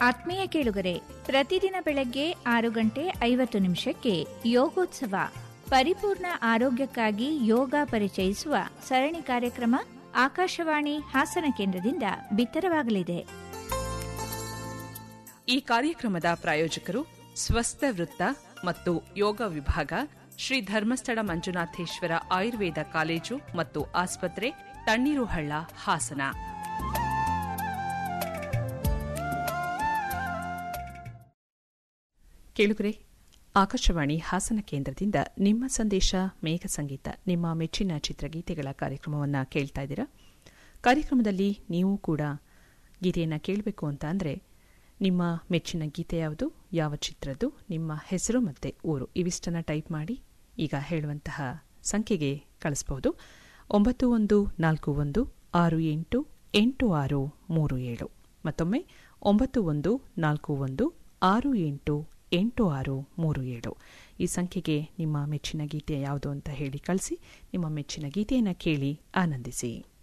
ಆತ್ಮೀಯ ಕೇಳುಗರೆ ಪ್ರತಿದಿನ ಬೆಳಗ್ಗೆ ಆರು ಗಂಟೆ ಐವತ್ತು ನಿಮಿಷಕ್ಕೆ ಯೋಗೋತ್ಸವ ಪರಿಪೂರ್ಣ ಆರೋಗ್ಯಕ್ಕಾಗಿ ಯೋಗ ಪರಿಚಯಿಸುವ ಸರಣಿ ಕಾರ್ಯಕ್ರಮ ಆಕಾಶವಾಣಿ ಹಾಸನ ಕೇಂದ್ರದಿಂದ ಬಿತ್ತರವಾಗಲಿದೆ ಈ ಕಾರ್ಯಕ್ರಮದ ಪ್ರಾಯೋಜಕರು ಸ್ವಸ್ಥ ವೃತ್ತ ಮತ್ತು ಯೋಗ ವಿಭಾಗ ಶ್ರೀ ಧರ್ಮಸ್ಥಳ ಮಂಜುನಾಥೇಶ್ವರ ಆಯುರ್ವೇದ ಕಾಲೇಜು ಮತ್ತು ಆಸ್ಪತ್ರೆ ತಣ್ಣೀರುಹಳ್ಳ ಹಾಸನ ಕೇಳುಗರೆ ಆಕಾಶವಾಣಿ ಹಾಸನ ಕೇಂದ್ರದಿಂದ ನಿಮ್ಮ ಸಂದೇಶ ಮೇಘ ಸಂಗೀತ ನಿಮ್ಮ ಮೆಚ್ಚಿನ ಚಿತ್ರಗೀತೆಗಳ ಕಾರ್ಯಕ್ರಮವನ್ನು ಕೇಳ್ತಾ ಇದ್ದೀರಾ ಕಾರ್ಯಕ್ರಮದಲ್ಲಿ ನೀವು ಕೂಡ ಗೀತೆಯನ್ನು ಕೇಳಬೇಕು ಅಂತ ಅಂದರೆ ನಿಮ್ಮ ಮೆಚ್ಚಿನ ಗೀತೆ ಯಾವುದು ಯಾವ ಚಿತ್ರದ್ದು ನಿಮ್ಮ ಹೆಸರು ಮತ್ತು ಊರು ಇವಿಷ್ಟನ್ನು ಟೈಪ್ ಮಾಡಿ ಈಗ ಹೇಳುವಂತಹ ಸಂಖ್ಯೆಗೆ ಕಳಿಸಬಹುದು ಒಂಬತ್ತು ಒಂದು ನಾಲ್ಕು ಒಂದು ಆರು ಎಂಟು ಎಂಟು ಆರು ಮೂರು ಏಳು ಮತ್ತೊಮ್ಮೆ ಒಂಬತ್ತು ಒಂದು ನಾಲ್ಕು ಒಂದು ಆರು ಎಂಟು ಎಂಟು ಆರು ಮೂರು ಏಳು ಈ ಸಂಖ್ಯೆಗೆ ನಿಮ್ಮ ಮೆಚ್ಚಿನ ಗೀತೆ ಯಾವುದು ಅಂತ ಹೇಳಿ ಕಳಿಸಿ ನಿಮ್ಮ ಮೆಚ್ಚಿನ ಗೀತೆಯನ್ನು ಕೇಳಿ ಆನಂದಿಸಿ